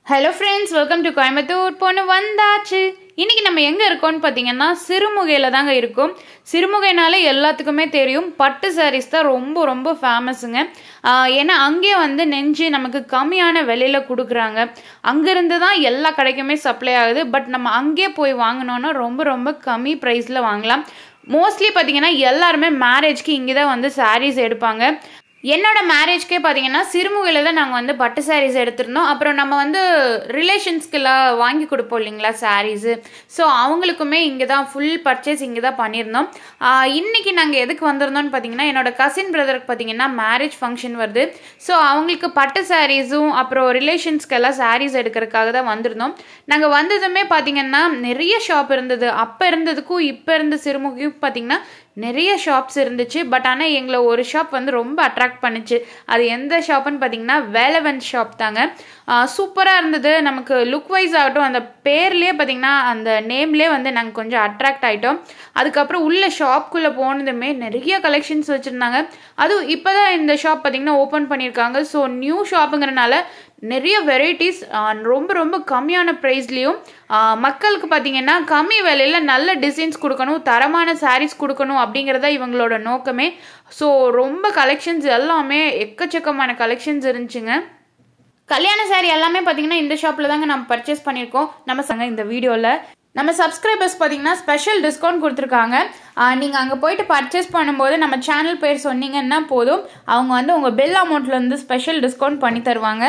hello friends welcome to Coimbatore பொண்ணு வந்தாச்சு இன்னைக்கு நம்ம எங்கே இருக்கோம்னு பார்த்தீங்கன்னா சிறுமுகையில் தாங்க இருக்கோம் சிறுமுகைனாலே எல்லாத்துக்குமே தெரியும் பட்டு சாரீஸ் தான் ரொம்ப ரொம்ப ஃபேமஸுங்க ஆஹ் ஏன்னா அங்கேயே வந்து நெஞ்சு நமக்கு கம்மியான விலையில் கொடுக்குறாங்க அங்கேருந்து தான் எல்லா கடைக்குமே சப்ளை ஆகுது பட் நம்ம அங்கேயே போய் வாங்கினோன்னா ரொம்ப ரொம்ப கம்மி ப்ரைஸில் வாங்கலாம் மோஸ்ட்லி பார்த்தீங்கன்னா எல்லாருமே மேரேஜ்க்கு இங்கே தான் வந்து சாரீஸ் எடுப்பாங்க என்னோட மேரேஜ்க்கே பார்த்தீங்கன்னா சிறுமுகையில் தான் நாங்கள் வந்து பட்டு சாரீஸ் எடுத்திருந்தோம் அப்புறம் நம்ம வந்து ரிலேஷன்ஸ்க்கெல்லாம் வாங்கி கொடுப்போம் இல்லைங்களா சாரீஸு ஸோ அவங்களுக்குமே இங்கே தான் ஃபுல் பர்ச்சேஸ் இங்கே தான் பண்ணியிருந்தோம் ஆஹ் இன்னைக்கு நாங்கள் எதுக்கு வந்திருந்தோம்னு பார்த்தீங்கன்னா என்னோட கசின் பிரதருக்கு பார்த்தீங்கன்னா மேரேஜ் ஃபங்க்ஷன் வருது ஸோ அவங்களுக்கு பட்டு சாரீஸும் அப்புறம் ரிலேஷன்ஸ்க்கெல்லாம் சாரீஸ் எடுக்கிறதுக்காக தான் வந்திருந்தோம் நாங்கள் வந்ததுமே பார்த்தீங்கன்னா நிறைய ஷாப் இருந்தது அப்போ இருந்ததுக்கும் இப்போ இருந்த சிறுமுகையும் பார்த்தீங்கன்னா நிறைய ஷாப்ஸ் இருந்துச்சு பட் ஆனால் எங்களை ஒரு ஷாப் வந்து ரொம்ப அட்ராக்ட் பண்ணுச்சு அது எந்த ஷாப்புன்னு பார்த்தீங்கன்னா வேலவன் ஷாப் தாங்க சூப்பராக இருந்தது நமக்கு லுக் வைஸ் ஆகட்டும் அந்த பேர்லேயே பார்த்தீங்கன்னா அந்த நேம்லேயே வந்து நாங்கள் கொஞ்சம் அட்ராக்ட் ஆகிட்டோம் அதுக்கப்புறம் உள்ள ஷாப்குள்ளே போனதுமே நிறைய கலெக்ஷன்ஸ் வச்சுருந்தாங்க அதுவும் இப்போ தான் இந்த ஷாப் பார்த்தீங்கன்னா ஓப்பன் பண்ணியிருக்காங்க ஸோ நியூ ஷாப்புங்கிறனால நிறைய வெரைட்டிஸ் ரொம்ப ரொம்ப கம்மியான ப்ரைஸ்லேயும் மக்களுக்கு பார்த்தீங்கன்னா கம்மி விலையில் நல்ல டிசைன்ஸ் கொடுக்கணும் தரமான சாரீஸ் கொடுக்கணும் அப்படிங்கிறத இவங்களோட நோக்கமே ஸோ ரொம்ப கலெக்ஷன்ஸ் எல்லாமே எக்கச்சக்கமான கலெக்ஷன்ஸ் இருந்துச்சுங்க கல்யாண saree எல்லாமே பார்த்தீங்கன்னா இந்த ஷாப்பில் தாங்க நம்ம பர்ச்சேஸ் பண்ணியிருக்கோம் நம்ம சங்க இந்த வீடியோவில் நம்ம சப்ஸ்கிரைபர்ஸ் பார்த்தீங்கன்னா ஸ்பெஷல் டிஸ்கவுண்ட் கொடுத்துருக்காங்க நீங்கள் அங்கே போயிட்டு பர்ச்சேஸ் பண்ணும்போது நம்ம சேனல் பேர் சொன்னீங்கன்னா போதும் அவங்க வந்து உங்கள் பில் அமௌண்ட்லேருந்து ஸ்பெஷல் டிஸ்கவுண்ட் பண்ணி தருவாங்க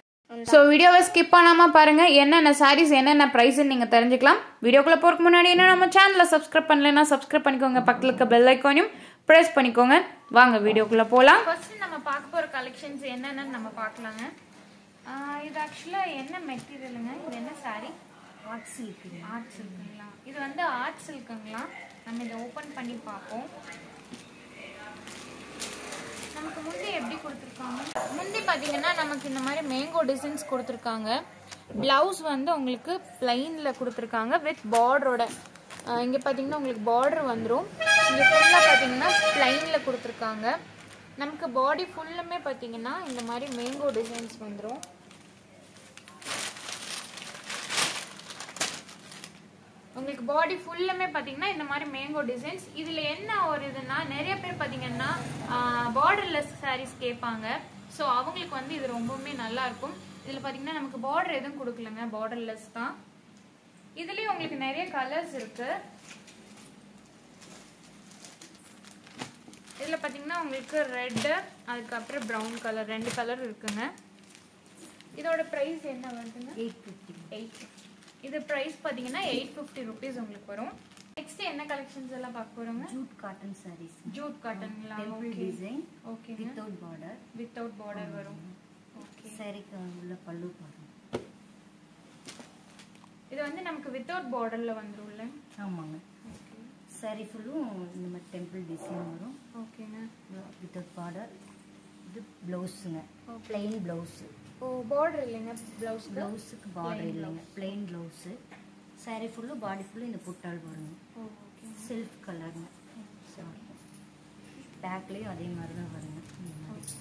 ஸோ வீடியோவை ஸ்கிப் பண்ணாமல் பாருங்கள் என்னென்ன சாரீஸ் என்னென்ன ப்ரைஸ்ன்னு நீங்கள் தெரிஞ்சுக்கலாம் வீடியோக்குள்ளே போகிறதுக்கு முன்னாடி என்ன நம்ம சேனலை சப்ஸ்கிரைப் பண்ணலைன்னா சப்ஸ்கிரைப் பண்ணிக்கோங்க பக்கத்தில் இருக்க பெல் ஐக்கானையும் ப்ரெஸ் பண்ணிக்கோங்க வாங்க வீடியோக்குள்ளே போகலாம் ஃபர்ஸ்ட் நம்ம பார்க்க போகிற கலெக்ஷன்ஸ் என்னென்னு நம்ம பார்க்கலாங்க ஆஹ் இது ஆக்சுவலாக என்ன மெட்டீரியலுங்க இது என்ன சாரீ ஆர்ட் சில்க்குங்க ஆர்ட் சில்க்குங்களா இது வந்து ஆர்ட் சில்க்குங்களா நம்ம இதை ஓப்பன் பண்ணி பார்ப்போம் நமக்கு முந்தி எப்படி கொடுத்துருக்காங்க முந்தி பார்த்தீங்கன்னா நமக்கு இந்த மாதிரி மேங்கோ டிசைன்ஸ் கொடுத்துருக்காங்க ப்ளவுஸ் வந்து உங்களுக்கு பிளைனில் கொடுத்துருக்காங்க வித் பார்டரோட இங்கே பார்த்தீங்கன்னா உங்களுக்கு பார்டர் வந்துடும் இங்கே ஃபுல்லாக பார்த்தீங்கன்னா பிளைனில் கொடுத்துருக்காங்க நமக்கு பாடி ஃபுல்லுமே பார்த்தீங்கன்னா இந்த மாதிரி மேங்கோ டிசைன்ஸ் வந்துடும் உங்களுக்கு பாடி ஃபுல்லுமே பார்த்தீங்கன்னா இந்த மாதிரி மேங்கோ டிசைன்ஸ் இதில் என்ன ஒரு இதுனா நிறைய பேர் பார்த்தீங்கன்னா பார்டர்லெஸ் sarees கேட்பாங்க ஸோ அவங்களுக்கு வந்து இது ரொம்பவுமே நல்லா இருக்கும் இதில் பார்த்தீங்கன்னா நமக்கு பார்டர் எதுவும் கொடுக்கலங்க பார்டர்லெஸ் தான் இதுலேயும் உங்களுக்கு நிறைய கலர்ஸ் இருக்கு இதில் பார்த்தீங்கன்னா உங்களுக்கு ரெட்டு அதுக்கப்புறம் ப்ரௌன் கலர் ரெண்டு கலர் இருக்குங்க இதோட ப்ரைஸ் என்ன வருதுங்க எயிட் ஃபிஃப்டி எயிட் இது ப்ரைஸ் பார்த்தீங்கன்னா எயிட் ஃபிஃப்டி ருபீஸ் உங்களுக்கு வரும் நெக்ஸ்ட் என்ன கலெக்ஷன்ஸ் எல்லாம் பார்க்க போறோங்க ஜூட் காட்டன் சாரீஸ் ஜூட் காட்டன்ங்களா temple okay design okay without border without border வரும் ஓகே சாரிக்கு உள்ள பல்லு பாருங்க இது வந்து நமக்கு வித்தவுட் பார்டர்ல வந்துரும்ல ஆமாங்க ஓகே சாரி ஃபுல்லும் இந்த மாதிரி டெம்பிள் டிசைன் வரும் ஓகேங்க வித்தவுட் பார்டர் இது ப்ளவுஸுங்க பிளெயின் ப்ளவுஸு ஓ பார்டர் இல்லைங்க ப்ளவுஸ் ப்ளவுஸுக்கு பார்டர் இல்லைங்க பிளெயின் ப்ளவுஸு சாரி ஃபுல்லும் பாடி ஃபுல்லும் இந்த புட்டால் வருங்க ஓ ஓகே செல்ஃப் கலருங்க சாரி பேக்லேயும் அதே மாதிரி தான் வருங்க இந்த மாதிரி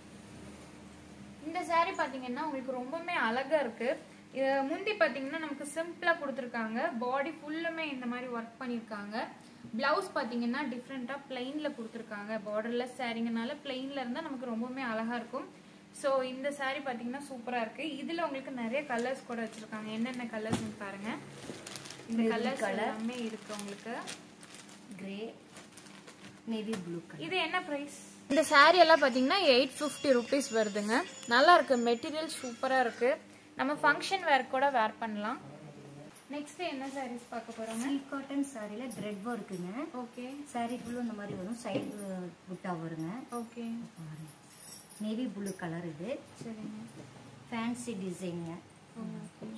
இந்த saree பாத்தீங்கன்னா உங்களுக்கு ரொம்பவுமே அழகா இருக்கு இது முந்தி பாத்தீங்கன்னா நமக்கு சிம்பிளா கொடுத்துருக்காங்க பாடி ஃபுல்லுமே இந்த மாதிரி ஒர்க் பண்ணிருக்காங்க பிளவுஸ் பாத்தீங்கன்னா டிஃப்ரெண்டா பிளைன்ல கொடுத்துருக்காங்க பார்டர்லெஸ் சாரிங்கனால பிளைன்ல இருந்தா நமக்கு ரொம்பவுமே அழகா இருக்கும் ஸோ இந்த saree பாத்தீங்கன்னா சூப்பரா இருக்கு இதுல உங்களுக்கு நிறைய கலர்ஸ் கூட வச்சிருக்காங்க என்னென்ன கலர்ஸ் பாருங்க இந்த கலர்ஸ் எல்லாமே இருக்கு உங்களுக்கு கிரே நேவி ப்ளூ கலர் இது என்ன பிரைஸ் இந்த saree எல்லாம் பார்த்தீங்கன்னா எயிட் ஃபிஃப்டி ருபீஸ் வருதுங்க நல்லா இருக்கு மெட்டீரியல் சூப்பராக இருக்கு நம்ம ஃபங்க்ஷன் வேர் கூட வேர் பண்ணலாம் நெக்ஸ்ட் என்ன sarees பார்க்க போறோங்க சில்க் காட்டன் சாரியில் த்ரெட் ஒர்க்குங்க ஓகே சாரி ஃபுல்லும் இந்த மாதிரி வரும் சைடு புட்டா வருங்க ஓகே பாருங்க நேவி ப்ளூ கலர் இது சரிங்க ஃபேன்சி டிசைனுங்க ஓகே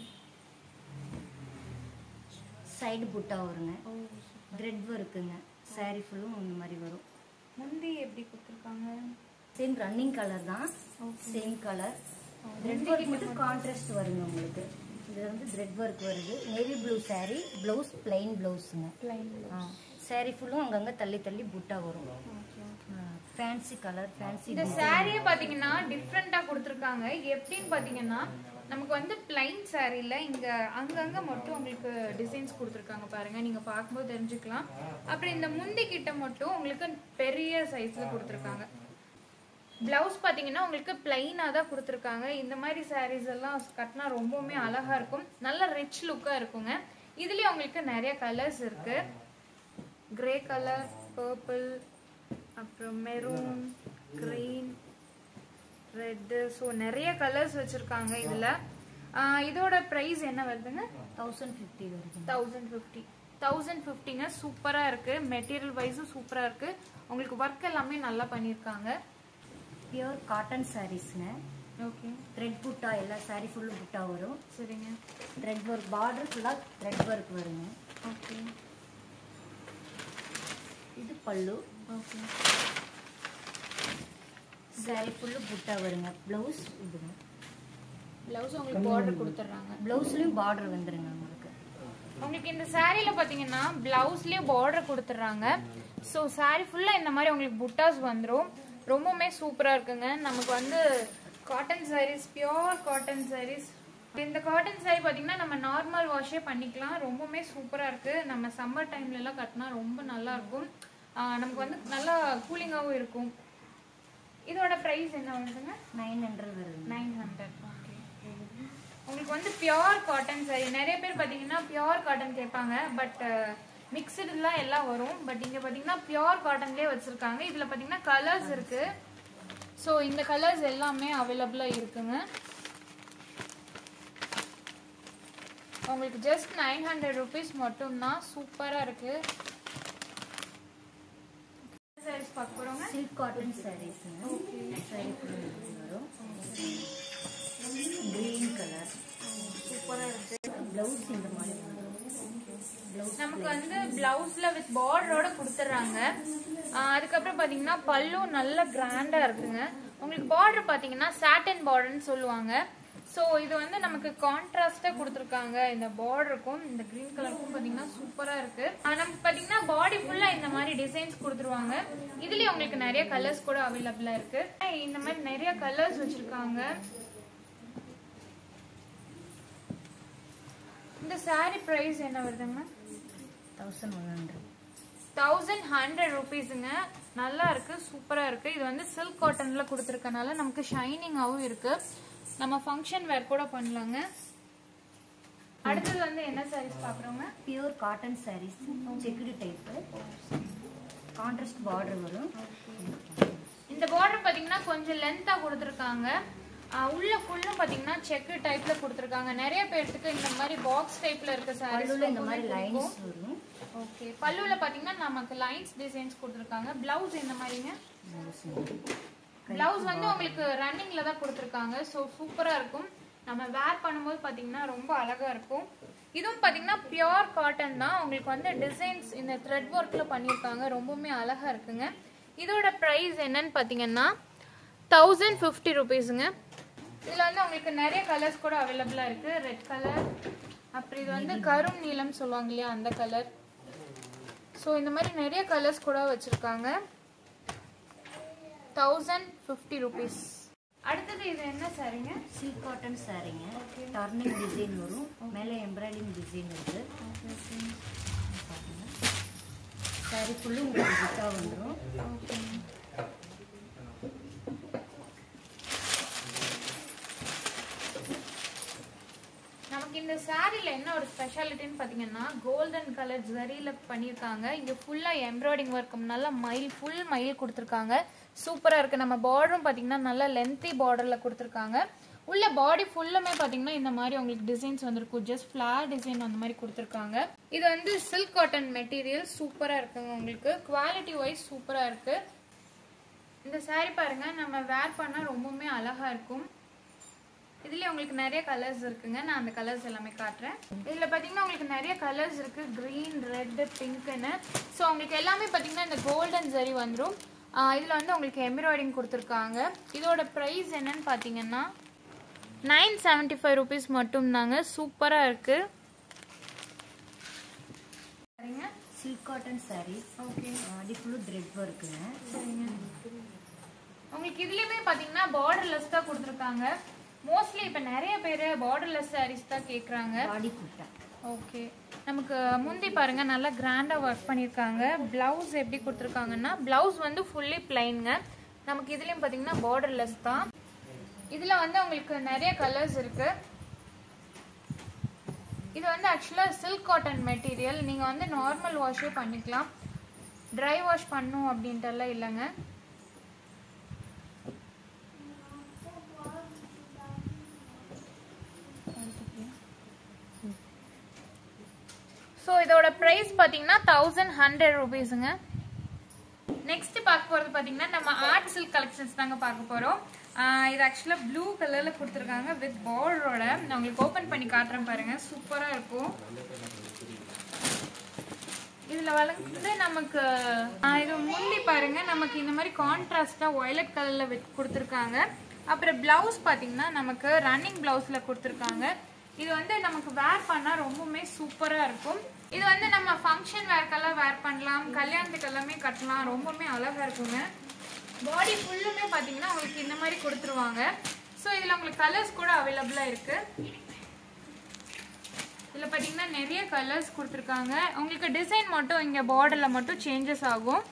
சைடு புட்டா வருங்க ஓ த்ரெட் ஒர்க்குங்க சாரி ஃபுல்லும் இந்த மாதிரி வரும் முந்தி எப்படி கொடுத்துருக்காங்க சேம் ரன்னிங் கலர் தான் சேம் கலர் த்ரெட் ஒர்க் மட்டும் கான்ட்ராஸ்ட் வருங்க உங்களுக்கு இது வந்து த்ரெட் ஒர்க் வருது navy blue saree blouse plain ப்ளவுஸுங்க பிளைன் சாரி ஃபுல்லும் அங்கங்கே தள்ளி தள்ளி புட்டா வரும் ஓகே ஃபேன்சி கலர் ஃபேன்சி இந்த சாரியே பாத்தீங்கன்னா டிஃப்ரெண்டா கொடுத்துருக்காங்க எப்படின்னு பாத்தீங்கன்னா நமக்கு வந்து பிளைன் சாரியில் இங்கே அங்கங்கே மட்டும் உங்களுக்கு டிசைன்ஸ் கொடுத்துருக்காங்க பாருங்கள் நீங்கள் பார்க்கும்போது தெரிஞ்சுக்கலாம் அப்புறம் இந்த முந்தி கிட்ட மட்டும் உங்களுக்கு பெரிய சைஸில் கொடுத்துருக்காங்க ப்ளவுஸ் பார்த்தீங்கன்னா உங்களுக்கு பிளைனாக தான் கொடுத்துருக்காங்க இந்த மாதிரி sarees எல்லாம் கட்டினா ரொம்பவுமே அழகாக இருக்கும் நல்ல ரிச் லுக்காக இருக்குங்க இதுலேயும் உங்களுக்கு நிறைய கலர்ஸ் இருக்குது கிரே கலர் பர்பிள் அப்புறம் மெரூன் க்ரீன் ரெட்டு ஸோ நிறைய கலர்ஸ் வச்சுருக்காங்க இதில் இதோட ப்ரைஸ் என்ன வருதுங்க தௌசண்ட் ஃபிஃப்டி வருது தௌசண்ட் ஃபிஃப்டி தௌசண்ட் ஃபிஃப்டிங்க சூப்பராக இருக்குது மெட்டீரியல் வைஸும் சூப்பராக இருக்குது உங்களுக்கு ஒர்க் எல்லாமே நல்லா பண்ணியிருக்காங்க பியூர் காட்டன் சாரீஸ்ங்க ஓகே த்ரெட் புட்டா எல்லா சாரீ ஃபுல்லும் புட்டா வரும் சரிங்க த்ரெட் ஒர்க் பார்டர் ஃபுல்லாக த்ரெட் ஒர்க் வருங்க ஓகே இது பல்லு ஓகே சாரீ ஃபுல்லு புட்டா வருங்க ப்ளவுஸ் இதுங்க ப்ளவுஸ் உங்களுக்கு பார்டர் கொடுத்துட்றாங்க ப்ளவுஸ்லேயும் பார்டர் வந்துருங்க உங்களுக்கு உங்களுக்கு இந்த சாரியில் பார்த்தீங்கன்னா ப்ளவுஸ்லேயே பார்டர் கொடுத்துட்றாங்க ஸோ சாரி ஃபுல்லாக இந்த மாதிரி உங்களுக்கு புட்டாஸ் வந்துடும் ரொம்பவுமே சூப்பராக இருக்குங்க நமக்கு வந்து cotton sarees pure cotton sarees இந்த காட்டன் saree பார்த்தீங்கன்னா நம்ம நார்மல் வாஷே பண்ணிக்கலாம் ரொம்பவுமே சூப்பராக இருக்குது நம்ம சம்மர் டைம்லலாம் கட்டினா ரொம்ப நல்லா இருக்கும் ஆஹ் நமக்கு வந்து நல்லா கூலிங்காகவும் இருக்கும் இதோட ப்ரைஸ் என்ன வருதுங்க நைன் ஹண்ட்ரட் வருதுங்க நைன் ஹண்ட்ரட் ஓகே உங்களுக்கு வந்து பியோர் காட்டன் சாரி நிறைய பேர் பார்த்தீங்கன்னா பியோர் காட்டன் கேட்பாங்க பட் மிக்சடுலாம் எல்லாம் வரும் பட் இங்கே பார்த்தீங்கன்னா பியோர் காட்டன்லேயே வச்சுருக்காங்க இதில் பார்த்தீங்கன்னா கலர்ஸ் இருக்கு ஸோ இந்த கலர்ஸ் எல்லாமே அவைலபிளாக இருக்குங்க உங்களுக்கு ஜஸ்ட் நைன் ஹண்ட்ரட் ருபீஸ் மட்டும்தான் சூப்பராக இருக்கு சாரீஸ் பார்க்க போகிறோங்க சில்க் காட்டன் சாரீஸுங்க சாரீ ஃபுல்லு வரும் க்ரீன் கலர் சூப்பராக இருக்கு ப்ளவுஸ் இந்த மாதிரி வரும் ப்ளவுஸ் நமக்கு வந்து பிளவுஸ்ல வித் பார்டரோட கொடுத்துட்றாங்க அதுக்கப்புறம் பாத்தீங்கன்னா பல்லு நல்ல கிராண்டா இருக்குங்க உங்களுக்கு பார்டர் பாத்தீங்கன்னா சாட்டன் பார்டர்னு சொல்லுவாங்க ஸோ இது வந்து நமக்கு கான்ட்ராஸ்டாக கொடுத்துருக்காங்க இந்த பார்டருக்கும் இந்த க்ரீன் கலருக்கும் பார்த்தீங்கன்னா சூப்பராக இருக்கு ஆஹ் நமக்கு பார்த்தீங்கன்னா பாடி ஃபுல்லாக இந்த மாதிரி டிசைன்ஸ் கொடுத்துருவாங்க இதுலேயும் உங்களுக்கு நிறைய கலர்ஸ் கூட அவைலபிளாக இருக்கு இந்த மாதிரி நிறைய கலர்ஸ் வச்சிருக்காங்க இந்த saree ப்ரைஸ் என்ன வருதுங்க thousand one hundred thousand hundred ருபீஸுங்க நல்லா இருக்கு சூப்பரா இருக்கு இது வந்து சில்க் காட்டன்ல கொடுத்துருக்கனால நமக்கு ஷைனிங்காகவும் இருக்கு நம்ம ஃபங்க்ஷன் வேர் கூட பண்ணலாங்க அடுத்தது வந்து என்ன சாரீஸ் பாக்குறோங்க pure cotton sarees checked type contrast border வரும் இந்த பார்டர் பாத்தீங்கன்னா கொஞ்சம் லென்த்தா கொடுத்துருக்காங்க ஆஹ் உள்ள ஃபுல்லும் பாத்தீங்கன்னா செக்கு டைப்ல கொடுத்துருக்காங்க நிறைய பேர்த்துக்கு இந்த மாதிரி பாக்ஸ் டைப்ல இருக்க பல்லுல இந்த மாதிரி சாரீஸ் லைன்ஸ் வரும் ஓகே பல்லுல பாத்தீங்கன்னா நமக்கு லைன்ஸ் டிசைன்ஸ் கொடுத்துருக்காங்க பிளவுஸ் இந்த மாதிரிங்க பிளவுஸ் வந்து உங்களுக்கு ரன்னிங்ல தான் கொடுத்துருக்காங்க ஸோ சூப்பரா இருக்கும் நம்ம வேர் பண்ணும்போது பாத்தீங்கன்னா ரொம்ப அழகா இருக்கும் இதுவும் பாத்தீங்கன்னா பியோர் காட்டன் தான் உங்களுக்கு வந்து டிசைன்ஸ் இந்த த்ரெட் ஒர்க்ல பண்ணியிருக்காங்க ரொம்பவுமே அழகா இருக்குங்க இதோட ப்ரைஸ் என்னன்னு பாத்தீங்கன்னா தௌசண்ட் ஃபிஃப்டி ருபீஸுங்க இதில் வந்து உங்களுக்கு நிறைய கலர்ஸ் கூட அவைலபிளாக இருக்கு ரெட் கலர் அப்புறம் இது வந்து கரும் நீலம் சொல்லுவாங்க இல்லையா அந்த கலர் ஸோ இந்த மாதிரி நிறைய கலர்ஸ் கூட வச்சுருக்காங்க தௌசண்ட் ஃபிஃப்டி ருபீஸ் அடுத்தது இது என்ன சாரிங்க சில்க் காட்டன் சாரீங்க டர்னிங் டிசைன் வரும் மேலே எம்ப்ராய்டிங் டிசைன் இருக்கு சாரி ஃபுல்லும் உங்களுக்கு புட்டா வந்துடும் ஓகே நமக்கு இந்த சாரியில் என்ன ஒரு ஸ்பெஷாலிட்டின்னு பார்த்தீங்கன்னா கோல்டன் கலர் ஜரியில் பண்ணியிருக்காங்க இங்கே ஃபுல்லாக எம்ப்ராய்டிங் ஒர்க் நல்லா மயில் ஃபுல் மயில் கொடுத்துருக்காங்க சூப்பராக இருக்குது நம்ம பார்டரும் பார்த்தீங்கன்னா நல்லா லென்த்தி பார்டரில் கொடுத்துருக்காங்க உள்ள பாடி ஃபுல்லுமே பார்த்தீங்கன்னா இந்த மாதிரி உங்களுக்கு டிசைன்ஸ் வந்திருக்கும் ஜஸ்ட் ஃப்ளார் டிசைன் அந்த மாதிரி கொடுத்துருக்காங்க இது வந்து சில்க் காட்டன் மெட்டீரியல் சூப்பராக இருக்குங்க உங்களுக்கு குவாலிட்டி வைஸ் சூப்பராக இருக்குது இந்த saree பாருங்க நம்ம வேர் பண்ணால் ரொம்பவுமே அழகா இருக்கும் இதுலயே உங்களுக்கு நிறைய கலர்ஸ் இருக்குங்க நான் அந்த கலர்ஸ் எல்லாமே காட்டுறேன் இதுல பாத்தீங்கன்னா உங்களுக்கு நிறைய கலர்ஸ் இருக்கு green ரெட் பிங்க்னு ஸோ உங்களுக்கு எல்லாமே பாத்தீங்கன்னா இந்த கோல்டன் ஜரி வந்துடும் இதுல வந்து உங்களுக்கு எம்ப்ராய்டிங் கொடுத்துருக்காங்க இதோட ப்ரைஸ் என்னன்னு பாத்தீங்கன்னா நைன் செவன்ட்டி ஃபைவ் ருபீஸ் மட்டும்தாங்க சூப்பராக இருக்கு சரிங்க சில்க் காட்டன் சாரீ ஓகே அடி ஃபுல்லும் த்ரெட் ஒர்க்குங்க சரிங்க உங்களுக்கு இதுலயுமே பாத்தீங்கன்னா பார்டர்லெஸ் தான் கொடுத்துருக்காங்க மோஸ்ட்லி இப்போ நிறைய பேர் பார்டர்லெஸ் sarees தான் கேட்குறாங்க பாடி குட்டா ஓகே நமக்கு முந்தி பாருங்க நல்லா கிராண்டாக ஒர்க் பண்ணியிருக்காங்க ப்ளவுஸ் எப்படி கொடுத்துருக்காங்கன்னா ப்ளவுஸ் வந்து ஃபுல்லி பிளைனுங்க நமக்கு இதுலேயும் பார்த்தீங்கன்னா பார்டர்லெஸ் தான் இதில் வந்து உங்களுக்கு நிறைய கலர்ஸ் இருக்கு இது வந்து ஆக்சுவலாக சில்க் காட்டன் மெட்டீரியல் நீங்கள் வந்து நார்மல் வாஷே பண்ணிக்கலாம் ட்ரை வாஷ் பண்ணும் அப்படின்ட்டுலாம் இல்லைங்க ஸோ இதோட ப்ரைஸ் பார்த்தீங்கன்னா தௌசண்ட் ஹண்ட்ரட் ருபீஸுங்க நெக்ஸ்ட் பார்க்க போகிறது பார்த்தீங்கன்னா நம்ம ஆர்ட் சில்க் கலெக்ஷன்ஸ் தாங்க பார்க்க போகிறோம் இது ஆக்சுவலாக ப்ளூ கலரில் கொடுத்துருக்காங்க வித் பார்டரோட நான் உங்களுக்கு ஓப்பன் பண்ணி காட்டுறேன் பாருங்க சூப்பராக இருக்கும் இதில் வளர்ந்து நமக்கு ஆஹ் இது முந்தி பாருங்க நமக்கு இந்த மாதிரி கான்ட்ராஸ்டாக ஒயலட் கலரில் வித் கொடுத்துருக்காங்க அப்புறம் ப்ளவுஸ் பார்த்தீங்கன்னா நமக்கு ரன்னிங் ப்ளவுஸில் கொடுத்துருக்காங்க இது வந்து நமக்கு வேர் பண்ணால் ரொம்பவுமே சூப்பராக இருக்கும் இது வந்து நம்ம ஃபங்க்ஷன் வேர்க்கெல்லாம் வேர் பண்ணலாம் கல்யாணத்துக்கு எல்லாமே கட்டலாம் ரொம்பவுமே அழகாக இருக்குங்க பாடி ஃபுல்லுமே பார்த்தீங்கன்னா உங்களுக்கு இந்த மாதிரி கொடுத்துருவாங்க ஸோ இதில் உங்களுக்கு கலர்ஸ் கூட அவைலபிளாக இருக்குது இதில் பார்த்தீங்கன்னா நிறைய கலர்ஸ் கொடுத்துருக்காங்க உங்களுக்கு டிசைன் மட்டும் இங்கே பார்டரில் மட்டும் சேஞ்சஸ் ஆகும்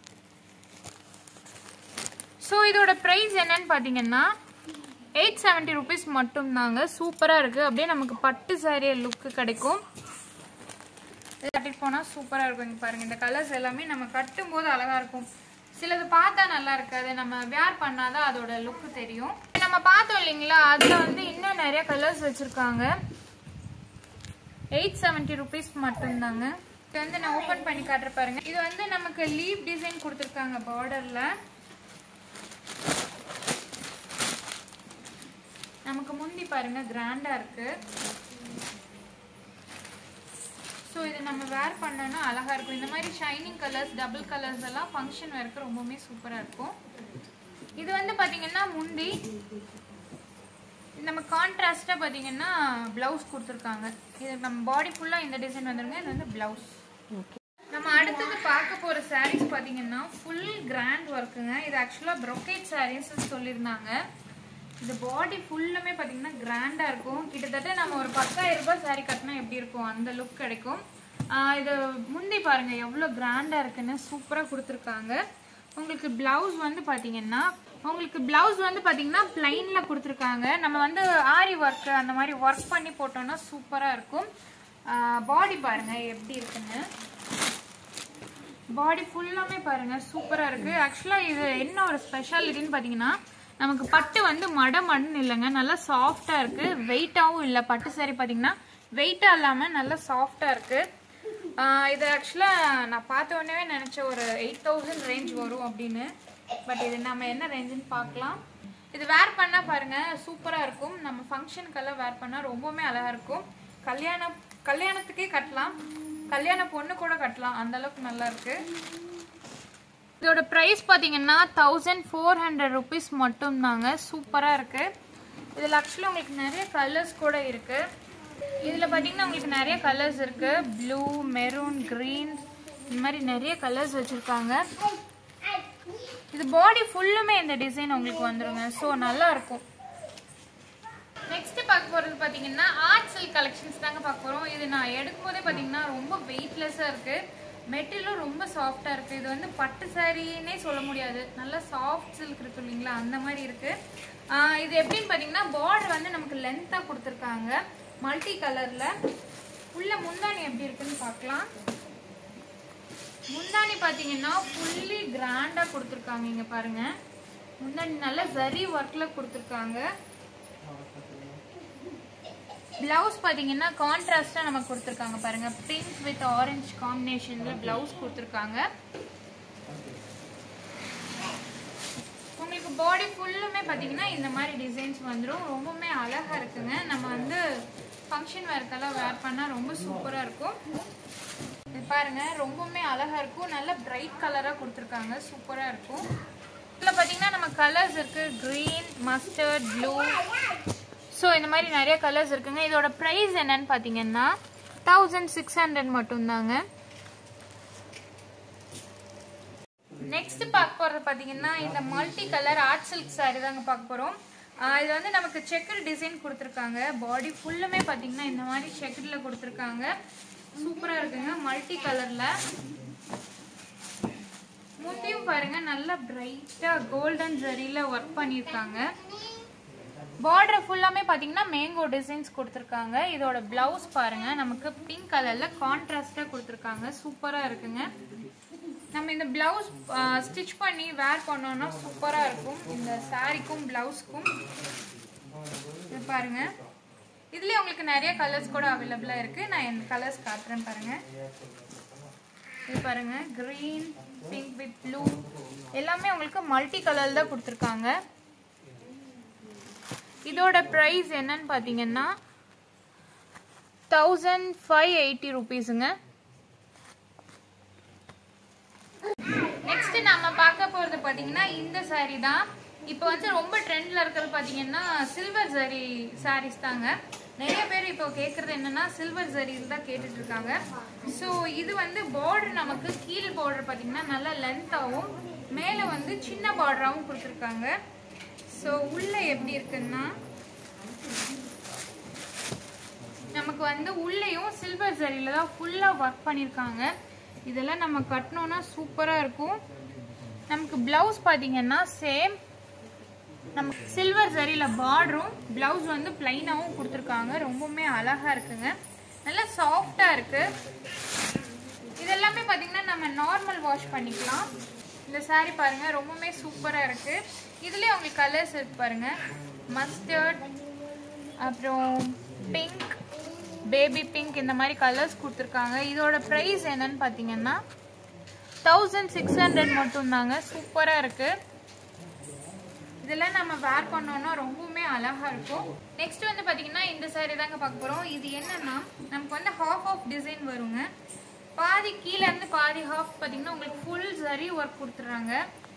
ஸோ இதோட ப்ரைஸ் என்னன்னு பார்த்தீங்கன்னா எயிட் செவன்ட்டி ருபீஸ் மட்டும்தாங்க சூப்பராக இருக்குது அப்படியே நமக்கு பட்டு சாரீ லுக்கு கிடைக்கும் இது கட்டிட்டு போனால் சூப்பராக இருக்கும் இங்கே பாருங்கள் இந்த கலர்ஸ் எல்லாமே நம்ம கட்டும்போது அழகாக இருக்கும் சிலது பார்த்தா நல்லா இருக்காது நம்ம வேர் பண்ணாதான் அதோட லுக்கு தெரியும் நம்ம பார்த்தோம் இல்லைங்களா அதில் வந்து இன்னும் நிறைய கலர்ஸ் வச்சுருக்காங்க எயிட் செவன்ட்டி ருபீஸ் மட்டும்தாங்க இது வந்து நான் ஓப்பன் பண்ணி காட்டுற பாருங்க இது வந்து நமக்கு லீவ் டிசைன் கொடுத்துருக்காங்க பார்டரில் நமக்கு முந்தி பாருங்க கிராண்டா இருக்கு ஸோ இது நம்ம வேர் பண்ணோம்னா அழகா இருக்கும் இந்த மாதிரி ஷைனிங் கலர்ஸ் டபுள் கலர்ஸ் எல்லாம் ஃபங்க்ஷன் வேர்க்கு ரொம்பவுமே சூப்பரா இருக்கும் இது வந்து பாத்தீங்கன்னா முந்தி நம்ம கான்ட்ராஸ்டாக பார்த்தீங்கன்னா ப்ளவுஸ் கொடுத்துருக்காங்க இது நம்ம பாடி ஃபுல்லாக இந்த டிசைன் வந்துருங்க இது வந்து ப்ளவுஸ் நம்ம அடுத்தது பார்க்க போகிற சாரீஸ் பார்த்தீங்கன்னா ஃபுல் கிராண்ட் ஒர்க்குங்க இது ஆக்சுவலாக ப்ரொக்கேட் சாரீஸ் சொல்லியிருந்தாங்க இது பாடி ஃபுல்லுமே பார்த்தீங்கன்னா கிராண்டாக இருக்கும் கிட்டத்தட்ட நம்ம ஒரு பத்தாயிரம் ரூபாய் சாரீ கட்டினா எப்படி இருக்கும் அந்த லுக் கிடைக்கும் ஆஹ் இது முந்தி பாருங்க எவ்வளோ கிராண்டாக இருக்குன்னு சூப்பராக கொடுத்துருக்காங்க உங்களுக்கு பிளவுஸ் வந்து பார்த்தீங்கன்னா உங்களுக்கு பிளவுஸ் வந்து பார்த்தீங்கன்னா பிளைனில் கொடுத்துருக்காங்க நம்ம வந்து ஆரி ஒர்க் அந்த மாதிரி ஒர்க் பண்ணி போட்டோம்னா சூப்பராக இருக்கும் பாடி பாருங்க எப்படி இருக்குன்னு பாடி ஃபுல்லாமே பாருங்க சூப்பரா இருக்கு ஆக்சுவலா இது என்ன ஒரு ஸ்பெஷாலிட்டின்னு பாத்தீங்கன்னா நமக்கு பட்டு வந்து மட மடன்னு இல்லைங்க நல்லா சாஃப்டா இருக்கு வெயிட்டாவும் இல்லை பட்டு saree பாத்தீங்கன்னா வெயிட்டா இல்லாம நல்லா சாஃப்டா இருக்கு ஆஹ் இது ஆக்சுவலா நான் பார்த்த உடனே நினைச்ச ஒரு எயிட் தௌசண்ட் ரேஞ்ச் வரும் அப்படின்னு பட் இது நம்ம என்ன ரேஞ்சுன்னு பார்க்கலாம் இது வேர் பண்ணா பாருங்க சூப்பரா இருக்கும் நம்ம ஃபங்க்ஷனுக்கெல்லாம் வேர் பண்ணா ரொம்பவுமே அழகா இருக்கும் கல்யாணம் கல்யாணத்துக்கே கட்டலாம் கல்யாண பொண்ணு கூட கட்டலாம் அந்த அளவுக்கு நல்லா இருக்கு இதோட ப்ரைஸ் பார்த்தீங்கன்னா தௌசண்ட் ஃபோர் ஹண்ட்ரட் ருபீஸ் மட்டும்தாங்க சூப்பராக இருக்கு இதில் ஆக்சுவலி உங்களுக்கு நிறைய கலர்ஸ் கூட இருக்கு இதில் பார்த்தீங்கன்னா உங்களுக்கு நிறைய கலர்ஸ் இருக்கு ப்ளூ மெரூன் க்ரீன் இந்த மாதிரி நிறைய கலர்ஸ் வச்சுருக்காங்க இது பாடி ஃபுல்லுமே இந்த டிசைன் உங்களுக்கு வந்துருங்க ஸோ நல்லா இருக்கும் நெக்ஸ்ட் பார்க்க போறது பாத்தீங்கன்னா ஆர்ட் சில்க் கலெக்ஷன்ஸ் தாங்க பார்க்க போறோம் இது நான் எடுக்கும்போதே பாத்தீங்கன்னா ரொம்ப வெயிட்லெஸ்ஸா இருக்கு மெட்டீரியலும் ரொம்ப சாஃப்டா இருக்கு இது வந்து பட்டு சாரின்னே சொல்ல முடியாது நல்லா சாஃப்ட் சில்க் இருக்கு இல்லைங்களா அந்த மாதிரி இருக்கு ஆஹ் இது எப்படின்னு பாத்தீங்கன்னா பார்டர் வந்து நமக்கு லென்த்தா கொடுத்துருக்காங்க மல்டி கலர்ல உள்ள முந்தானி எப்படி இருக்குன்னு பார்க்கலாம் முந்தானி பாத்தீங்கன்னா ஃபுல்லி கிராண்டா கொடுத்துருக்காங்க இங்க பாருங்க முந்தானி நல்லா சரி ஒர்க்ல கொடுத்துருக்காங்க பிளவுஸ் பாத்தீங்கன்னா கான்ட்ராஸ்டா நமக்கு கொடுத்துருக்காங்க பாருங்க பிங்க் வித் ஆரஞ்சு காம்பினேஷன்ல பிளவுஸ் கொடுத்துருக்காங்க உங்களுக்கு பாடி ஃபுல்லுமே பாத்தீங்கன்னா இந்த மாதிரி டிசைன்ஸ் வந்துடும் ரொம்பவுமே அழகா இருக்குங்க நம்ம வந்து ஃபங்க்ஷன் வேர்க்கெல்லாம் வேர் பண்ணா ரொம்ப சூப்பரா இருக்கும் இது பாருங்க ரொம்பவுமே அழகா இருக்கும் நல்ல பிரைட் கலரா கொடுத்துருக்காங்க சூப்பரா இருக்கும் இதுல பாத்தீங்கன்னா நம்ம கலர்ஸ் இருக்கு கிரீன் மஸ்டர்ட் ப்ளூ ஸோ இந்த மாதிரி நிறைய கலர்ஸ் இருக்குங்க இதோட ப்ரைஸ் என்னன்னு பார்த்தீங்கன்னா தௌசண்ட் சிக்ஸ் ஹண்ட்ரட் மட்டும்தாங்க நெக்ஸ்ட் பார்க்க போகிறது பார்த்தீங்கன்னா இந்த multi colour art silk saree தாங்க பார்க்க போகிறோம் ஆஹ் இது வந்து நமக்கு செக்கர் டிசைன் கொடுத்துருக்காங்க பாடி ஃபுல்லுமே பார்த்தீங்கன்னா இந்த மாதிரி செக்கரில் கொடுத்துருக்காங்க சூப்பராக இருக்குங்க மல்டி கலரில் முந்தியும் பாருங்க நல்லா பிரைட்டாக கோல்டன் ஜரியில் ஒர்க் பண்ணியிருக்காங்க பார்டர் ஃபுல்லாமே பார்த்தீங்கன்னா மேங்கோ டிசைன்ஸ் கொடுத்துருக்காங்க இதோட பிளவுஸ் பாருங்க நமக்கு பிங்க் கலரில் கான்ட்ராஸ்டாக கொடுத்துருக்காங்க சூப்பராக இருக்குங்க நம்ம இந்த பிளவுஸ் ஸ்டிச் பண்ணி வேர் பண்ணோம்னா சூப்பராக இருக்கும் இந்த சாரிக்கும் பிளவுஸ்க்கும் இது பாருங்க இதுலேயே உங்களுக்கு நிறைய கலர்ஸ் கூட அவைலபிளாக இருக்குது நான் இந்த கலர்ஸ் காட்டுறேன் பாருங்க இது பாருங்க க்ரீன் பிங்க் வித் ப்ளூ எல்லாமே உங்களுக்கு மல்டி கலர் தான் கொடுத்துருக்காங்க இதோட ப்ரைஸ் என்னன்னு பார்த்தீங்கன்னா thousand five eighty rupees next நம்ம பார்க்க போகிறது பார்த்தீங்கன்னா இந்த saree தான் இப்போ வந்து ரொம்ப ட்ரெண்டில் இருக்கிறது பார்த்தீங்கன்னா சில்வர் ஜரி sarees தாங்க நிறைய பேர் இப்போ கேட்குறது என்னன்னா சில்வர் ஜரியில் தான் கேட்டுட்டு இருக்காங்க ஸோ இது வந்து பார்டர் நமக்கு கீழ் பார்டர் பார்த்தீங்கன்னா நல்லா லென்த்தாகவும் மேலே வந்து சின்ன பார்டராகவும் கொடுத்துருக்காங்க ஸோ உள்ள எப்படி இருக்குன்னா நமக்கு வந்து உள்ளேயும் சில்வர் ஜரியில தான் ஃபுல்லாக ஒர்க் பண்ணியிருக்காங்க இதெல்லாம் நம்ம கட்டினோன்னா சூப்பராக இருக்கும் நமக்கு ப்ளவுஸ் பார்த்தீங்கன்னா சேம் நமக்கு சில்வர் ஜரியில் பார்டரும் ப்ளவுஸ் வந்து பிளைனாகவும் கொடுத்துருக்காங்க ரொம்பவுமே அழகாக இருக்குங்க நல்லா சாஃப்டாக இருக்குது இதெல்லாமே பார்த்தீங்கன்னா நம்ம நார்மல் வாஷ் பண்ணிக்கலாம் இந்த saree பாருங்க ரொம்பவுமே சூப்பராக இருக்கு இதுலேயே உங்களுக்கு கலர்ஸ் இருக்கு பாருங்க மஸ்டர்ட் அப்புறம் பிங்க் பேபி பிங்க் இந்த மாதிரி கலர்ஸ் கொடுத்துருக்காங்க இதோட ப்ரைஸ் என்னன்னு பார்த்தீங்கன்னா தௌசண்ட் சிக்ஸ் ஹண்ட்ரட் மட்டும்தாங்க சூப்பராக இருக்கு இதெல்லாம் நம்ம வேர் பண்ணோம்னா ரொம்பவுமே அழகா இருக்கும் நெக்ஸ்ட் வந்து பாத்தீங்கன்னா இந்த saree தாங்க பார்க்க போறோம் இது என்னன்னா நமக்கு வந்து ஹாஃப் ஆஃப் டிசைன் வருங்க பாதி கீழ இருந்து பாதி ஹாஃப் பாத்தீங்கன்னா உங்களுக்கு ஃபுல் சரி ஒர்க் கொடுத்துறாங்க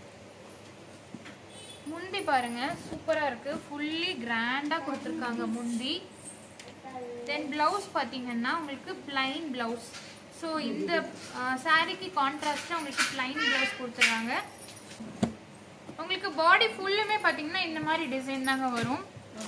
முந்தி பாருங்க சூப்பரா இருக்கு ஃபுல்லி கிராண்டா கொடுத்துருக்காங்க முந்தி தென் பிளவுஸ் பாத்தீங்கன்னா உங்களுக்கு பிளைன் பிளவுஸ் ஸோ இந்த சாரிக்கு கான்ட்ராஸ்டாக உங்களுக்கு பிளைன் பிளவுஸ் கொடுத்துறாங்க உங்களுக்கு பாடி ஃபுல்லுமே பார்த்தீங்கன்னா இந்த மாதிரி டிசைன் தாங்க வரும்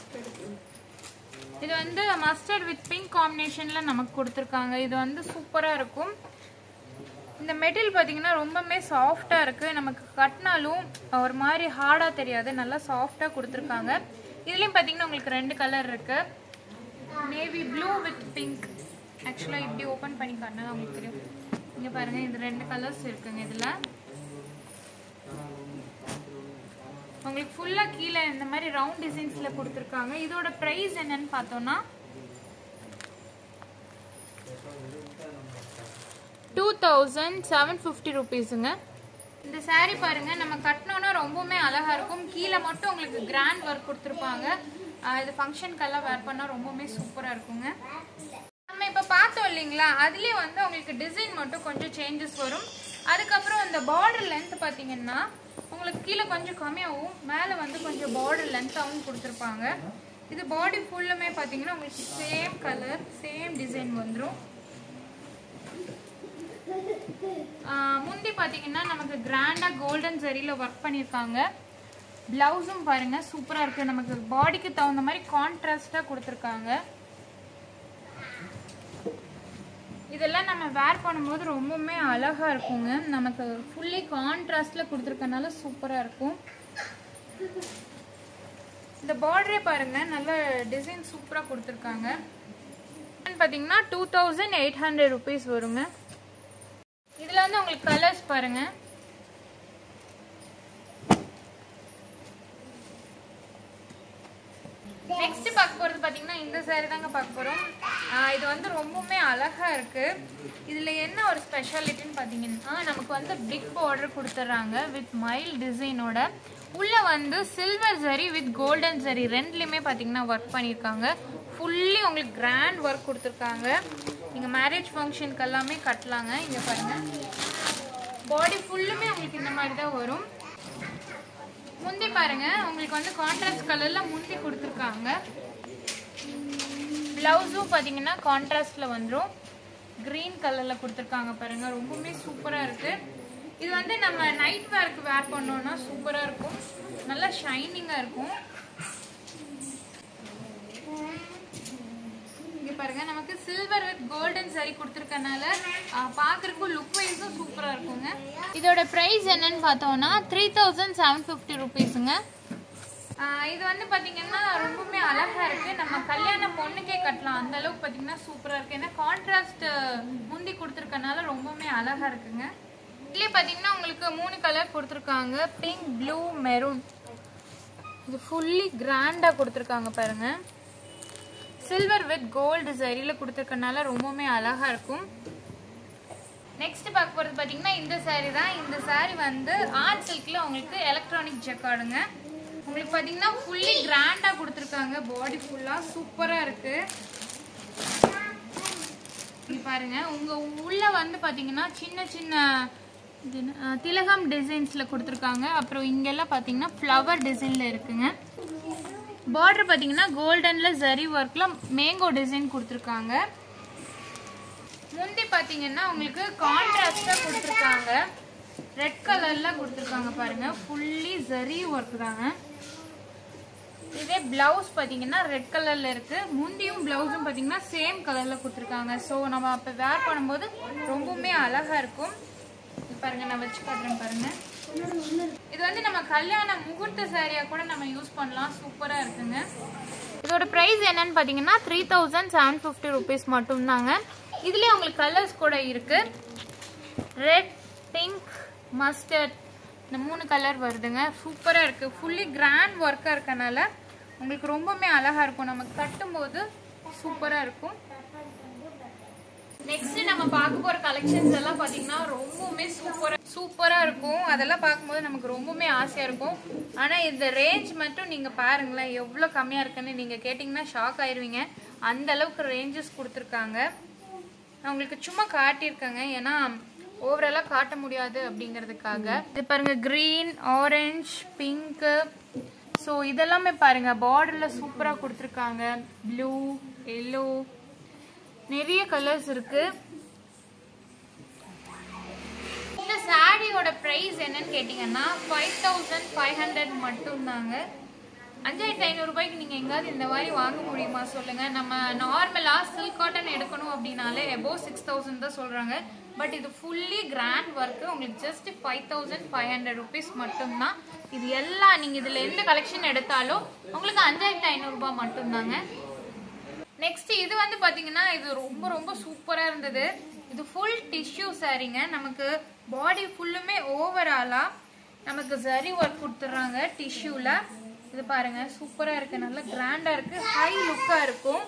இது வந்து மஸ்டர்ட் வித் பிங்க் காம்பினேஷனில் நமக்கு கொடுத்துருக்காங்க இது வந்து சூப்பராக இருக்கும் இந்த மெட்டீரியல் பார்த்தீங்கன்னா ரொம்பவுமே சாஃப்டாக இருக்குது நமக்கு கட்டினாலும் ஒரு மாதிரி ஹார்டாக தெரியாது நல்லா சாஃப்டாக கொடுத்துருக்காங்க இதுலேயும் பார்த்தீங்கன்னா உங்களுக்கு ரெண்டு கலர் இருக்குது நேவி ப்ளூ வித் பிங்க் ஆக்சுவலாக இப்படி ஓப்பன் பண்ணி காட்டினா உங்களுக்கு தெரியும் இங்கே பாருங்கள் இது ரெண்டு கலர்ஸ் இருக்குங்க இதில் உங்களுக்கு ஃபுல்லாக கீழே இந்த மாதிரி ரவுண்ட் டிசைன்ஸில் கொடுத்துருக்காங்க இதோட ப்ரைஸ் என்னன்னு பார்த்தோன்னா two thousand seven fifty rupees இந்த saree பாருங்க நம்ம கட்டினோன்னா ரொம்பவுமே அழகா இருக்கும் கீழே மட்டும் உங்களுக்கு கிராண்ட் ஒர்க் கொடுத்துருப்பாங்க ஆஹ் இது ஃபங்க்ஷனுக்கெல்லாம் வேர் பண்ணால் ரொம்பவுமே சூப்பராக இருக்குங்க நம்ம இப்போ பார்த்தோம் இல்லைங்களா அதுலேயே வந்து உங்களுக்கு டிசைன் மட்டும் கொஞ்சம் சேஞ்சஸ் வரும் அதுக்கப்புறம் இந்த பார்டர் லென்த் பார்த்தீங்கன்னா உங்களுக்கு கீழே கொஞ்சம் கம்மியாகவும் மேலே வந்து கொஞ்சம் பார்டர் லென்த்தாகவும் கொடுத்துருப்பாங்க இது பாடி ஃபுல்லுமே பார்த்தீங்கன்னா உங்களுக்கு சேம் கலர் சேம் டிசைன் வந்துடும் முந்தி பார்த்தீங்கன்னா நமக்கு கிராண்டாக கோல்டன் ஜரியில் ஒர்க் பண்ணியிருக்காங்க ப்ளவுஸும் பாருங்க சூப்பராக இருக்குது நமக்கு பாடிக்கு தகுந்த மாதிரி கான்ட்ராஸ்டாக கொடுத்துருக்காங்க இதெல்லாம் நம்ம வேர் பண்ணும்போது ரொம்பவுமே அழகா இருக்குங்க நமக்கு ஃபுல்லி கான்ட்ராஸ்ட்ல கொடுத்துருக்கனால சூப்பரா இருக்கும் இந்த பார்டரே பாருங்க நல்ல டிசைன் சூப்பரா கொடுத்துருக்காங்க பார்த்தீங்கன்னா two thousand eight hundred rupees வருங்க இதில் வந்து உங்களுக்கு கலர்ஸ் பாருங்க நெக்ஸ்ட் பார்க்க போறது பாத்தீங்கன்னா இந்த saree தாங்க பார்க்க போறோம் ஆஹ் இது வந்து ரொம்பவுமே அழகா இருக்கு இதுல என்ன ஒரு ஸ்பெஷாலிட்டின்னு பாத்தீங்கன்னா நமக்கு வந்து பிக் பார்டர் கொடுத்துட்றாங்க வித் மைல் டிசைனோட உள்ள வந்து silver zari with golden zari ரெண்டுலயுமே பாத்தீங்கன்னா ஒர்க் பண்ணியிருக்காங்க ஃபுல்லி உங்களுக்கு கிராண்ட் ஒர்க் கொடுத்துருக்காங்க நீங்க மேரேஜ் ஃபங்க்ஷனுக்கு எல்லாமே கட்டலாங்க இங்க பாருங்க பாடி ஃபுல்லுமே உங்களுக்கு இந்த மாதிரி தான் வரும் முந்தி பாருங்க உங்களுக்கு வந்து கான்ட்ராஸ்ட் கலர்ல முந்தி கொடுத்துருக்காங்க பிளவுஸும் பாத்தீங்கன்னா கான்ட்ராஸ்ட்ல வந்துடும் கிரீன் கலர்ல கொடுத்துருக்காங்க பாருங்க ரொம்பவுமே சூப்பரா இருக்கு இது வந்து நம்ம நைட் வேர்க்கு வேர் பண்ணோம்னா சூப்பரா இருக்கும் நல்லா ஷைனிங்கா இருக்கும் பாருங்க நமக்கு சில்வர் வித் கோல்டன் சரி கொடுத்துருக்கனால பார்க்கறதுக்கும் லுக் வைஸும் சூப்பராக இருக்குங்க இதோட ப்ரைஸ் என்னன்னு பார்த்தோம்னா three thousand seven fifty rupees இது வந்து பார்த்தீங்கன்னா ரொம்பவுமே அழகா இருக்கு நம்ம கல்யாண பொண்ணுக்கே கட்டலாம் அந்த அளவுக்கு பார்த்தீங்கன்னா சூப்பராக இருக்கு ஏன்னா கான்ட்ராஸ்ட் முந்தி கொடுத்துருக்கனால ரொம்பவுமே அழகா இருக்குங்க இதுலேயே பார்த்தீங்கன்னா உங்களுக்கு மூணு கலர் கொடுத்துருக்காங்க பிங்க் ப்ளூ மெரூன் இது ஃபுல்லி கிராண்டாக கொடுத்துருக்காங்க பாருங்க சில்வர் வித் கோல்டு சரியில் கொடுத்துருக்கனால ரொம்பவுமே அழகா இருக்கும் நெக்ஸ்ட் பார்க்க போகிறது பார்த்தீங்கன்னா இந்த saree தான் இந்த saree வந்து ஆர்ட் சில்கில் உங்களுக்கு எலக்ட்ரானிக் ஜக்கார்டுங்க உங்களுக்கு பார்த்தீங்கன்னா ஃபுல்லி கிராண்டாக கொடுத்துருக்காங்க பாடி ஃபுல்லாக சூப்பராக இருக்கு இங்க பாருங்க உங்க உள்ள வந்து பாத்தீங்கன்னா சின்ன சின்ன இது என்ன, அஹ், திலகம் டிசைன்ஸ்ல கொடுத்துருக்காங்க அப்புறம் இங்கெல்லாம் பாத்தீங்கன்னா ஃப்ளவர் டிசைன்ல இருக்குங்க பார்டர் பாத்தீங்கன்னா கோல்டன்ல ஜரி ஒர்க்ல மேங்கோ டிசைன் கொடுத்துருக்காங்க முந்தி பாத்தீங்கன்னா உங்களுக்கு கான்ட்ராஸ்டா கொடுத்துருக்காங்க ரெட் கலர்ல கொடுத்துருக்காங்க பாருங்க ஃபுல்லி ஜரி ஒர்க் தாங்க இதே பிளவுஸ் பாத்தீங்கன்னா ரெட் கலர்ல இருக்கு முந்தியும் பிளவுஸும் பாத்தீங்கன்னா சேம் கலர்ல கொடுத்துருக்காங்க ஸோ நம்ம அப்ப வேர் பண்ணும்போது ரொம்பவுமே அழகா இருக்கும் இது பாருங்க நான் வச்சு காட்டுறேன் பாருங்க இது வந்து நம்ம கல்யாண முகூர்த்த சாரியா கூட நம்ம யூஸ் பண்ணலாம் சூப்பரா இருக்குங்க இதோட பிரைஸ் என்னன்னு பாத்தீங்கன்னா three thousand seven fifty rupees மட்டும்தாங்க இதுலயே உங்களுக்கு கலர்ஸ் கூட இருக்கு ரெட் பிங்க் மஸ்டர்ட் இந்த மூணு கலர் வருதுங்க சூப்பராக இருக்குது ஃபுல்லி கிராண்ட் ஒர்க்காக இருக்கனால உங்களுக்கு ரொம்பவுமே அழகாக இருக்கும் நம்ம கட்டும்போது சூப்பராக இருக்கும் நெக்ஸ்ட் நம்ம பார்க்க போற கலெக்ஷன்ஸ் எல்லாம் பாத்தீங்கன்னா ரொம்பவுமே சூப்பரா சூப்பரா இருக்கும் அதெல்லாம் பார்க்கும்போது நமக்கு ரொம்பவுமே ஆசையா இருக்கும் ஆனா இந்த ரேஞ்ச் மட்டும் நீங்க பாருங்களேன் எவ்வளவு கம்மியா இருக்குன்னு நீங்க கேட்டீங்கன்னா ஷாக் ஆயிருவீங்க அந்த அளவுக்கு ரேஞ்சஸ் கொடுத்துருக்காங்க நான் உங்களுக்கு சும்மா காட்டியிருக்கேங்க ஏன்னா ஓவராலாக காட்ட முடியாது அப்படிங்கிறதுக்காக இது பாருங்க க்ரீன் ஆரஞ்ச் பிங்க்கு ஸோ இதெல்லாமே பாருங்க பார்டரில் சூப்பராக கொடுத்துருக்காங்க ப்ளூ எல்லோ நிறைய கலர்ஸ் இருக்கு இந்த சாரியோட ப்ரைஸ் என்னன்னு கேட்டிங்கன்னா ஃபைவ் தௌசண்ட் ஃபைவ் ஹண்ட்ரட் மட்டும்தாங்க அஞ்சாயிரத்தி ஐநூறுரூபாய்க்கு நீங்கள் எங்காவது இந்த மாதிரி வாங்க முடியுமா சொல்லுங்கள் நம்ம நார்மலாக சில்க் காட்டன் எடுக்கணும் அப்படின்னாலே எபோவ் சிக்ஸ் தௌசண்ட் தான் சொல்கிறாங்க பட் இது ஃபுல்லி கிராண்ட் ஒர்க்கு உங்களுக்கு just five thousand five hundred rupees மட்டும்தான் இது எல்லாம் நீங்கள் இதில் எந்த கலெக்ஷன் எடுத்தாலும் உங்களுக்கு அஞ்சாயிரத்தி ஐநூறுரூபா மட்டும்தாங்க நெக்ஸ்ட் இது வந்து பாத்தீங்கன்னா இது ரொம்ப ரொம்ப சூப்பரா இருந்தது இது ஃபுல் டிஷ்யூ சாரீங்க நமக்கு பாடி ஃபுல்லுமே ஓவராலா நமக்கு சரி ஒர்க் கொடுத்துட்றாங்க டிஷ்யூல இது பாருங்க சூப்பரா இருக்கு நல்லா கிராண்டா இருக்கு ஹை லுக்கா இருக்கும்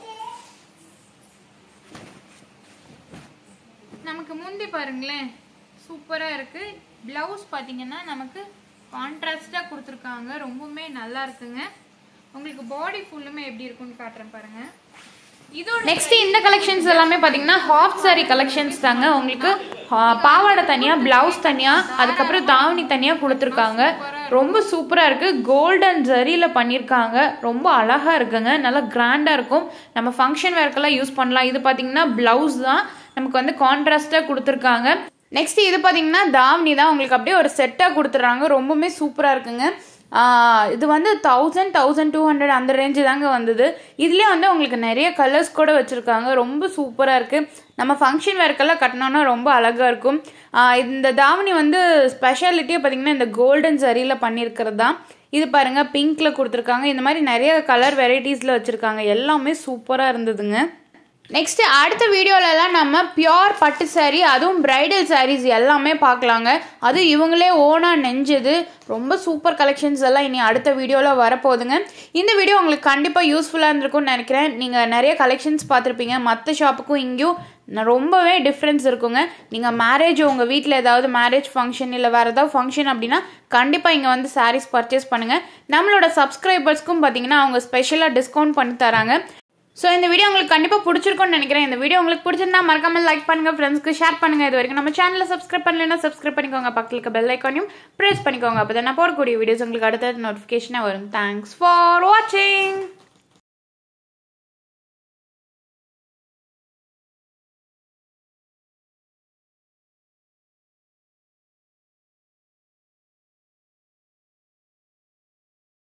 நமக்கு முந்தி பாருங்களேன் சூப்பரா இருக்கு பிளவுஸ் பாத்தீங்கன்னா நமக்கு கான்ட்ராஸ்டா கொடுத்துருக்காங்க ரொம்பவுமே நல்லா இருக்குங்க உங்களுக்கு பாடி ஃபுல்லுமே எப்படி இருக்கும்னு காட்டுறேன் பாருங்க இதோட நெக்ஸ்ட் இந்த கலெக்ஷன்ஸ் எல்லாமே பாத்தீங்கன்னா ஹாஃப் சாரி கலெக்ஷன்ஸ் தாங்க உங்களுக்கு ஆ, பாவாடை தனியா பிளவுஸ் தனியா அதுக்கப்புறம் தாவணி தனியா கொடுத்துருக்காங்க ரொம்ப சூப்பரா இருக்கு கோல்டன் ஜரியில பண்ணியிருக்காங்க ரொம்ப அழகா இருக்குங்க நல்லா கிராண்டா இருக்கும் நம்ம ஃபங்க்ஷன் வேர்க்கெல்லாம் யூஸ் பண்ணலாம் இது பாத்தீங்கன்னா பிளவுஸ் தான் நமக்கு வந்து கான்ட்ராஸ்டா கொடுத்துருக்காங்க நெக்ஸ்ட் இது பாத்தீங்கன்னா தாவணி தான் உங்களுக்கு அப்படியே ஒரு செட்டா கொடுத்துட்றாங்க ரொம்பவுமே சூப்பரா இருக்குங்க ஆஹ் இது வந்து தௌசண்ட் தௌசண்ட் டூ ஹண்ட்ரட் அந்த ரேஞ்சு தாங்க வந்தது இதுலேயே வந்து உங்களுக்கு நிறைய கலர்ஸ் கூட வச்சுருக்காங்க ரொம்ப சூப்பராக இருக்குது நம்ம ஃபங்க்ஷன் வேர்க்கெல்லாம் கட்டினோன்னா ரொம்ப அழகாக இருக்கும் ஆஹ் இந்த தாவணி வந்து ஸ்பெஷாலிட்டியே பார்த்தீங்கன்னா இந்த கோல்டன் சரியில் பண்ணியிருக்கிறது தான் இது பாருங்கள் பிங்க்கில் கொடுத்துருக்காங்க இந்த மாதிரி நிறைய கலர் வெரைட்டிஸில் வச்சுருக்காங்க எல்லாமே சூப்பராக இருந்ததுங்க நெக்ஸ்ட் அடுத்த வீடியோலலாம் நம்ம பியோர் பட்டு saree அதுவும் பிரைடல் sarees எல்லாமே பார்க்கலாங்க அது இவங்களே ஓனாக நெஞ்சது ரொம்ப சூப்பர் கலெக்ஷன்ஸ் எல்லாம் இனி அடுத்த வீடியோவில் வரப்போகுதுங்க இந்த வீடியோ உங்களுக்கு கண்டிப்பாக யூஸ்ஃபுல்லாக இருந்திருக்கும்னு நினைக்கிறேன் நீங்கள் நிறைய கலெக்ஷன்ஸ் பார்த்துருப்பீங்க மற்ற ஷாப்புக்கும் இங்கேயும் ந- ரொம்பவே டிஃப்ரென்ஸ் இருக்குங்க நீங்கள் மேரேஜ் உங்கள் வீட்டில் ஏதாவது மேரேஜ் ஃபங்க்ஷன் இல்லை வேறு ஏதாவது ஃபங்க்ஷன் அப்படின்னா கண்டிப்பாக இங்கே வந்து sarees பர்ச்சேஸ் பண்ணுங்கள் நம்மளோட சப்ஸ்கிரைபர்ஸ்க்கும் பார்த்தீங்கன்னா அவங்க ஸ்பெஷலாக டிஸ்கவுண்ட் பண்ணி தராங்க ஸோ இந்த வீடியோ உங்களுக்கு கண்டிப்பாக பிடிச்சிருக்கும்னு நினைக்கிறேன் இந்த வீடியோ உங்களுக்கு பிடிச்சிருந்தா மறக்காம லைக் பண்ணுங்க ஃப்ரெண்ட்ஸ்க்கு ஷேர் பண்ணுங்க இது வரைக்கும் நம்ம சேனலை சப்ஸ்கிரைப் பண்ணலைன்னா சப்ஸ்கிரைப் பண்ணிக்கோங்க பக்கத்தில் இருக்க பெல் ஐக்கானையும் ப்ரெஸ் பண்ணிக்கோங்க அப்போ தான் நான் போடக்கூடிய வீடியோஸ் உங்களுக்கு அடுத்த நோட்டிஃபிகேஷனாக வரும் தேங்க்ஸ் ஃபார் வாட்சிங்